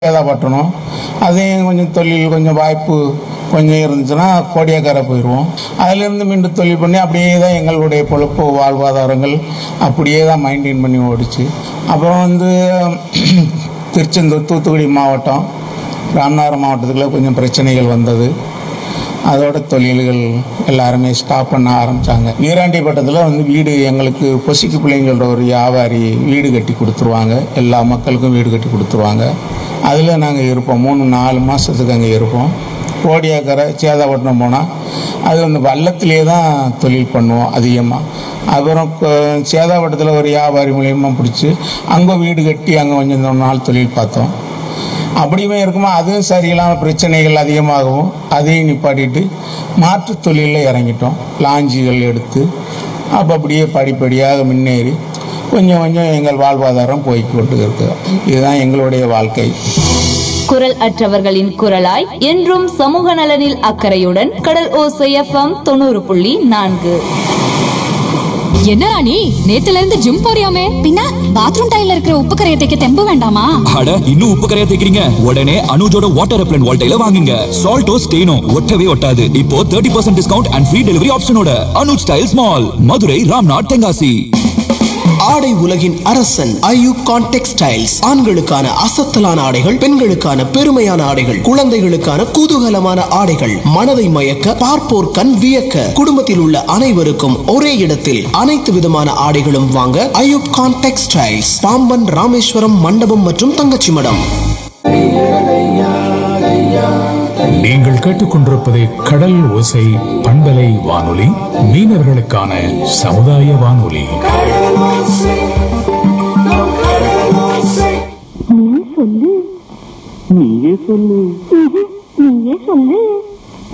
சேதாப்பட்டணும் அதையும் கொஞ்சம் தொழில் கொஞ்சம் வாய்ப்பு கொஞ்சம் இருந்துச்சுன்னா கோடியக்கரை போயிடுவோம் அதுலேருந்து மீண்டும் தொழில் பண்ணி அப்படியே தான் எங்களுடைய பொழப்பு வாழ்வாதாரங்கள் அப்படியே தான் மெயின்டைன் பண்ணி ஓடிச்சு அப்புறம் வந்து திருச்செந்தூர் தூத்துக்குடி மாவட்டம் ராமநாதபுரம் மாவட்டத்துக்குள்ள கொஞ்சம் பிரச்சனைகள் வந்தது அதோட தொழில்கள் எல்லாருமே ஸ்டாப் பண்ண ஆரம்பித்தாங்க வீராண்டிப்பட்டத்தில் வந்து வீடு எங்களுக்கு பொசிக்கு பிள்ளைங்களோட ஒரு வியாபாரி வீடு கட்டி கொடுத்துருவாங்க எல்லா மக்களுக்கும் வீடு கட்டி கொடுத்துருவாங்க அதில் நாங்கள் இருப்போம் மூணு நாலு மாதத்துக்கு அங்கே இருப்போம் கோடியாக்கரை சேதாப்பட்டினம் போனால் அது வந்து வள்ளத்திலே தான் தொழில் பண்ணுவோம் அதிகமாக அப்புறம் கொ- சேதாப்பட்டத்தில் ஒரு வியாபாரி மூலியமாக பிடிச்சி அங்கே வீடு கட்டி அங்கே கொஞ்சம் நாள் தொழில் பார்த்தோம் அப்படியுமே இருக்குமா அதுவும் சரியில்லாமல் பிரச்சனைகள் அதிகமாகவும் அதையும் நிப்பாட்டிட்டு மாற்றுத் தொழிலில் இறங்கிட்டோம் லாஞ்சிகள் எடுத்து அப்போ அப்படியே படிப்படியாக முன்னேறி கொஞ்சம் கொஞ்சம் எங்கள் வாழ்வாதாரம் போய்க்கொண்டு இருக்கிறோம் இதுதான் எங்களுடைய வாழ்க்கை குரல் அற்றவர்களின் குரலாய் என்றும் சமூக நலனில் அக்கறையுடன் கடல் ஓசை எஃப்எம் தொண்ணூறு புள்ளி நான்கு என்னடா நீ நேத்துல இருந்து ஜிம் போறியாமே பின்ன பாத்ரூம் டைல்ல இருக்கிற உப்பு கரையை தைக்க தெம்பு வேண்டாமா அட இன்னும் உப்பு கரையா தேக்கிறீங்க உடனே அனுஜோட வாட்டர் ரெப்லன் வால்டைல வாங்குங்க சால்ட்டோ ஸ்டெயினோ ஒட்டவே ஒட்டாது இப்போ thirty percent discount and free delivery ஆப்ஷனோட அனுஜ் ஸ்டைல்ஸ் மால் மதுரை ராம்நாத் தென்காசி ஆடை உலகின் அரசன் ஐயூப் கான் டெக்ஸ்டைல்ஸ் ஆண்களுக்கான அசத்தலான ஆடைகள் பெண்களுக்கான பெருமையான ஆடைகள் குழந்தைகளுக்கான குதூகலமான ஆடைகள் மனதை மயக்க பார்ப்போர் கண் வியக்க குடும்பத்தில் உள்ள அனைவருக்கும் ஒரே இடத்தில் அனைத்து விதமான ஆடைகளும் வாங்க ஐயூப் கான் டெக்ஸ்டைல்ஸ் பாம்பன் ராமேஸ்வரம் மண்டபம் மற்றும் தங்கச்சி மடம் நீங்கள் கேட்டுக்கொண்டிருப்பது கடல் ஓசை பண்பலை வானொலி மீனவர்களுக்கான சமுதாய வானொலி நீயே சொல்லு நீயே சொல்லு